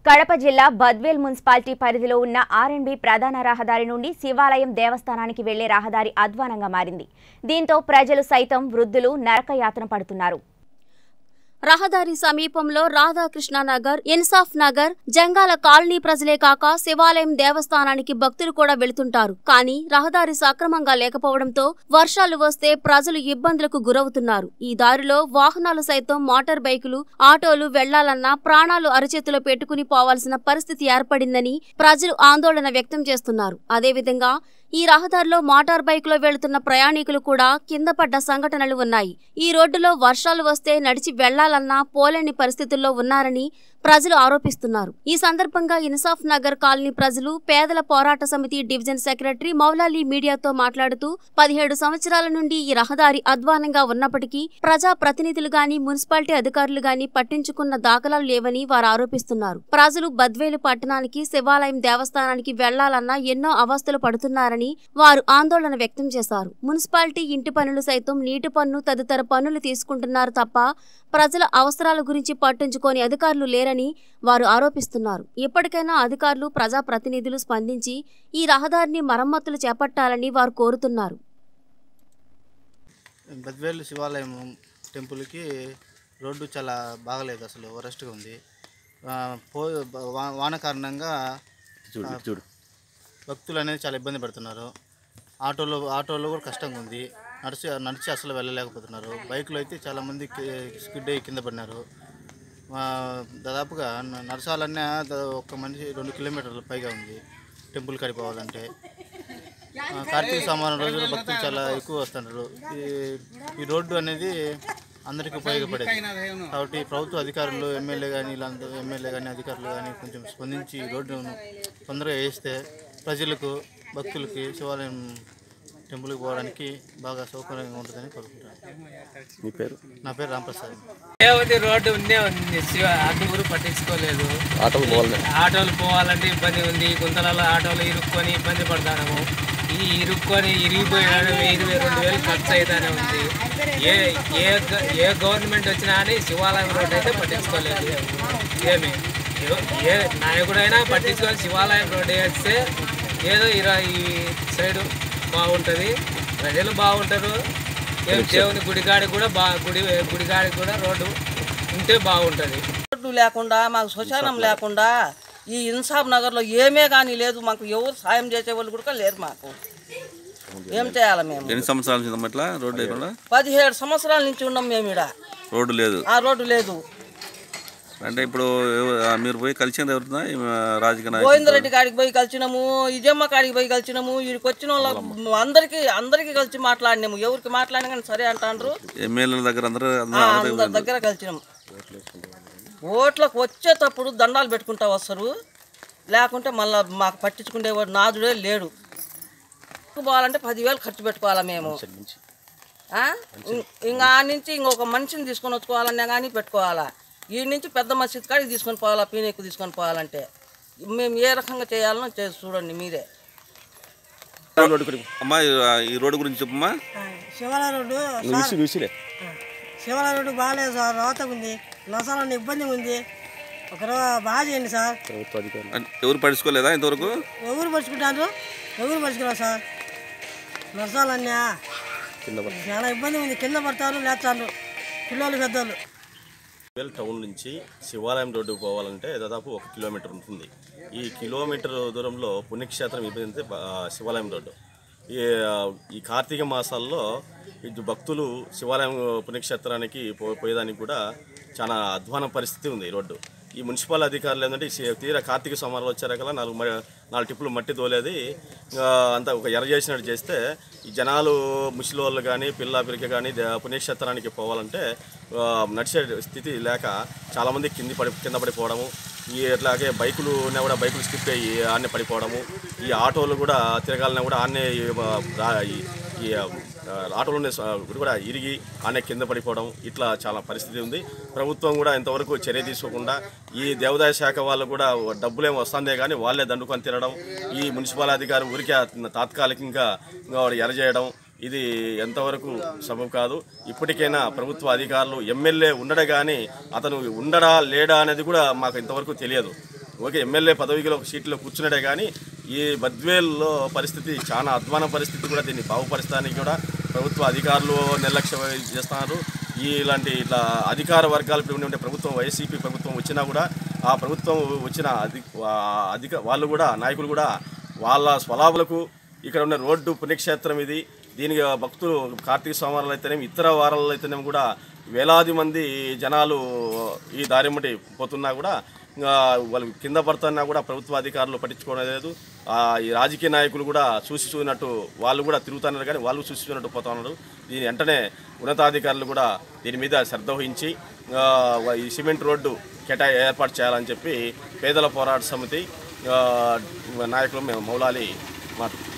కడప జిల్లా బద్వేల్ మున్సిపాలిటీ పరిధిలో ఉన్న ఆర్ఎండ్బి ప్రధాన రహదారి నుండి శివాలయం దేవస్థానానికి వెళ్లే రహదారి అధ్వానంగా మారింది దీంతో ప్రజలు సైతం వృద్ధులు నరకయాతన పడుతున్నారు రహదారి సమీపంలో రాధాకృష్ణ నగర్ ఇన్సాఫ్ నగర్ జంగాల కాలనీ ప్రజలే కాక శివాలయం దేవస్థానానికి భక్తులు కూడా వెళుతుంటారు కానీ రహదారి సక్రమంగా లేకపోవడంతో వర్షాలు వస్తే ప్రజలు ఇబ్బందులకు గురవుతున్నారు ఈ దారిలో వాహనాలు సైతం మోటార్ బైకులు ఆటోలు వెళ్లాలన్నా ప్రాణాలు అరచేతిలో పెట్టుకుని పోవాల్సిన పరిస్థితి ఏర్పడిందని ప్రజలు ఆందోళన వ్యక్తం చేస్తున్నారు అదేవిధంగా ఈ రహదారిలో మోటార్ బైకులో వెళుతున్న ప్రయాణికులు కూడా కింద పడ్డ సంఘటనలు ఉన్నాయి ఈ రోడ్డులో వర్షాలు వస్తే నడిచి వెళ్లాలన్నా పోలేని పరిస్థితుల్లో ఉన్నారని ప్రజలు ఆరోపిస్తున్నారు ఈ సందర్భంగా ఇన్సాఫ్ నగర్ కాలనీ ప్రజలు పేదల పోరాట సమితి డివిజన్ సెక్రటరీ మౌలాలి మీడియాతో మాట్లాడుతూ పదిహేడు సంవత్సరాల నుండి ఈ రహదారి అధ్వానంగా ఉన్నప్పటికీ ప్రజా ప్రతినిధులు గాని మున్సిపాలిటీ అధికారులు గాని పట్టించుకున్న దాఖలాలు లేవని వారు ఆరోపిస్తున్నారు ప్రజలు బద్వేలు పట్టణానికి శివాలయం దేవస్థానానికి వెళ్లాలన్నా ఎన్నో అవస్థలు పడుతున్నారని వారు ఆందోళన వ్యక్తం చేశారు మున్సిపాలిటీ ఇంటి పనులు సైతం నీటి పన్ను తదితర పన్నులు తీసుకుంటున్నారు తప్ప ప్రజల అవసరాల గురించి పట్టించుకోని అధికారులు లేరని వారు ఆరోపిస్తున్నారు ఇప్పటికైనా అధికారులు ప్రజాప్రతినిధులు స్పందించి ఈ రహదారిని మరమ్మతులు చేపట్టాలని వారు కోరుతున్నారు బద్వేలు శివాలయం టెంపుల్కి రోడ్డు చాలా బాగలేదు అసలు వరస్ట్గా ఉంది ఆ, పో వా- వాన కారణంగా చూడు ఇటు చూడు భక్తులు అనేది చాలా ఇబ్బంది పడుతున్నారు ఆటోలో ఆటోలో కూడా కష్టంగా ఉంది నడిచి నడిచి అసలు వెళ్ళలేకపోతున్నారు బైకులు అయితే చాలామంది స్కిడ్ అయ్యి కింద పడినారు ఆ, దాదాపుగా న- నడచాలన్నా ద- ఒక్క మనిషి రెండు కిలోమీటర్ల పైగా ఉంది టెంపుల్ కాడికి పోవాలంటే ఆ, కార్తీక సోమవారం రోజులు భక్తులు చాలా ఎక్కువ వస్తున్నారు ఈ ఈ రోడ్డు అనేది అందరికీ ఉపయోగపడేది కాబట్టి ప్రభుత్వ అధికారులు ఎమ్మెల్యే కానీ ఇలాంటి ఎమ్మెల్యే కానీ అధికారులు కానీ కొంచెం స్పందించి ఈ రోడ్డును తొందరగా వేస్తే ప్రజలకు భక్తులకి శివాలయం టెంపుల్కి పోవడానికి బాగా సౌకర్యంగా ఉంటుందని కోరుకుంటున్నాను మీ పేరు నా పేరు రాంప్రసాద్ ఏముంది రోడ్డు ఉందే ఉంది శివ అది ఊరు పట్టించుకోలేదు ఆటోలు పోవాలి ఆటోలు పోవాలంటే ఇబ్బంది ఉంది గుంతలలో ఆటోలు ఇరుక్కొని ఇబ్బంది పడతాము ఈ ఇరుక్కొని ఇరిగిపోయినాడు ఇరవై రెండు వేలు ఖర్చు అవుతానే ఉంది ఏ ఏ గ- ఏ గవర్నమెంట్ వచ్చినా కానీ శివాలయం రోడ్డు అయితే పట్టించుకోలేదు ఏమి ఏ- ఏ నాయకుడైనా పట్టించుకొని శివాలయం రోడ్డు వేస్తే ఏదో ఇరా ఈ సైడు బాగుంటుంది ప్రజలు బాగుంటారు ఏం దేవుని గుడికాడికి కూడా బా గుడి గుడికాడికి కూడా రోడ్డు ఉంటే బాగుంటుంది రోడ్డు లేకుండా మాకు శ్మశానం లేకుండా ఈ ఇన్సాఫ్ నగర్లో ఏమే కానీ లేదు మాకు ఎవరు సాయం చేసేవాళ్ళు కూడా లేరు మాకు ఏం చేయాలి మేము ఎన్ని సంవత్సరాల నుంచి ఇట్లా రోడ్డు లేకుండా పదిహేడు సంవత్సరాల నుంచి ఉన్నాం మేము ఈడ రోడ్డు లేదు ఆ రోడ్డు లేదు అంటే ఇప్పుడు ఎవ- ఆ మీరు పోయి కలిసింది ఎవరున్నా ఈ, ఆ, రాజకీయ నాయకులు గోవిందరెడ్డి కాడికి పోయి కలిసినాము ఇజమ్మ కాడికి పోయి కలిసినాము వీడికి వచ్చిన వాళ్ళ అందరికి అందరికి కలిసి మాట్లాడినాము ఎవరికి మాట్లాడినా కానీ సరే అంటాండ్రు ఎమ్మెల్యేల దగ్గర అందరూ ఆ, అందరూ అందరూ అందరి దగ్గర కలిసినాము ఓట్లకు వచ్చేటప్పుడు దండాలు పెట్టుకుంటా వస్తారు లేకుంటే మళ్ళీ మాకు పట్టించుకునేవాడు నాదుడే లేడు పోవాలంటే పదివేలు ఖర్చు పెట్టుకోవాలా మేము ఆ? ఇం- ఇంకా ఆ నుంచి ఇంకొక మనిషిని తీసుకొని వచ్చుకోవాలన్నా కానీ పెట్టుకోవాలా ఈ నుంచి పెద్ద మసీద్ కాడికి తీసుకొని పోవాలా పీనెక్కు తీసుకొని పోవాలంటే మేము ఏ రకంగా చేయాలనో చేసి చూడండి మీరే అమ్మా ఈ- ఆ, ఈ రోడ్డు గురించి చెప్పమ్మా శివాల రోడ్డు విసి విసిలే శివాల రోడ్డు బాగాలేదు సార్ రోత ఉంది నొసాలని ఇబ్బంది ఉంది ఒక రో బాగా చేయండి సార్ అంటే ఎవరు పడుచుకోలేదా ఇంతవరకు ఎవరు పరుచుకుంటారు ఎవరు పరుచుకున్నారు సార్ నొసాలన్నా చాలా ఇబ్బంది ఉంది కింద పడతారు లేస్తారు పిల్లలు పెద్దోళ్ళు వేల్ టౌన్ నుంచి శివాలయం రోడ్డుకు పోవాలంటే దాదాపు ఒక కిలోమీటర్ ఉంటుంది ఈ కిలోమీటర్ దూరంలో పుణ్యక్షేత్రం ఇబ్బంది శివాలయం రోడ్డు ఈ ఆ, ఈ కార్తీక మాసాల్లో ఈ భక్తులు శివాలయం పుణ్యక్షేత్రానికి పో పోయేదానికి కూడా చాలా అధ్వాన పరిస్థితి ఉంది ఈ రోడ్డు ఈ మున్సిపల్ అధికారులు ఏంటంటే ఈ శి- తీరా కార్తీక సోమవారాలు వచ్చారకల్లా నాలుగు మ- నాలుగు టిప్పులు మట్టి తోలేది ఆ, అంతా ఒక ఎర్ర చేసినట్టు చేస్తే ఈ జనాలు ముసలి వాళ్ళు కానీ పిల్ల పిరిక కానీ దే- పుణ్యక్షేత్రానికి పోవాలంటే ఆ, నడిచే స్థితి లేక చాలామంది కింది పడి కింద పడిపోవడము ఈ అట్లాగే బైకులు ఉన్నా కూడా బైకులు స్కిప్ అయ్యి ఆన్నే పడిపోవడము ఈ ఆటోలు కూడా తిరగాలన్నా కూడా ఆన్నే ఈ, ఆ, రా- ఈ ఈ ఆ, ఆటోలు ఉండే స- కూడా ఇరిగి ఆనే కింద పడిపోవడం ఇట్లా చాలా పరిస్థితి ఉంది ప్రభుత్వం కూడా ఇంతవరకు చర్య తీసుకోకుండా ఈ దేవాదాయ శాఖ వాళ్ళు కూడా డబ్బులేం వస్తుందే కానీ వాళ్ళే దండుకొని తినడం ఈ మున్సిపల్ అధికారి ఊరికే తాత్కాలికంగా ఎరజేయడం ఇది ఎంతవరకు సబబు కాదు ఇప్పటికైనా ప్రభుత్వ అధికారులు ఎమ్మెల్యే ఉండడే కానీ అతను ఉండడా లేడా అనేది కూడా మాకు ఇంతవరకు తెలియదు ఓకే ఎమ్మెల్యే పదవిలో ఒక సీట్లో కూర్చున్నాడే కానీ ఈ బద్వేల్లో పరిస్థితి చాలా అధ్వాన పరిస్థితి కూడా దీన్ని బాగుపరచడానికి కూడా ప్రభుత్వ అధికారులు నిర్లక్ష్యం చేస్తున్నారు ఈ ఇలాంటి ఇట్లా అధికార వర్గాలు ఇప్పుడు ఉండే ప్రభుత్వం వైసీపీ ప్రభుత్వం వచ్చినా కూడా ఆ ప్రభుత్వం వచ్చిన అధి ఆ అధిక వాళ్ళు కూడా నాయకులు కూడా వాళ్ళ స్వలాభులకు ఇక్కడ ఉన్న రోడ్డు పుణ్యక్షేత్రం ఇది దీనికి భక్తులు కార్తీక సోమవారాలు అయితేనేమి ఇతర వారాలు అయితేనేమి కూడా వేలాది మంది జనాలు ఈ దారి మటి పోతున్నా కూడా ఇంకా వాళ్ళు కింద పడుతున్నా కూడా ప్రభుత్వ అధికారులు పట్టించుకోవడం లేదు ఆ, ఈ రాజకీయ నాయకులు కూడా చూసి చూసినట్టు వాళ్ళు కూడా తిరుగుతున్నారు కానీ వాళ్ళు చూసి చూసినట్టు పోతా ఉన్నారు దీని వెంటనే ఉన్నతాధికారులు కూడా దీని మీద శ్రద్ధ వహించి ఆ, ఈ సిమెంట్ రోడ్డు కేటా ఏర్పాటు చేయాలని చెప్పి పేదల పోరాట సమితి ఆ, నాయకులు మేము మౌలాలి మాట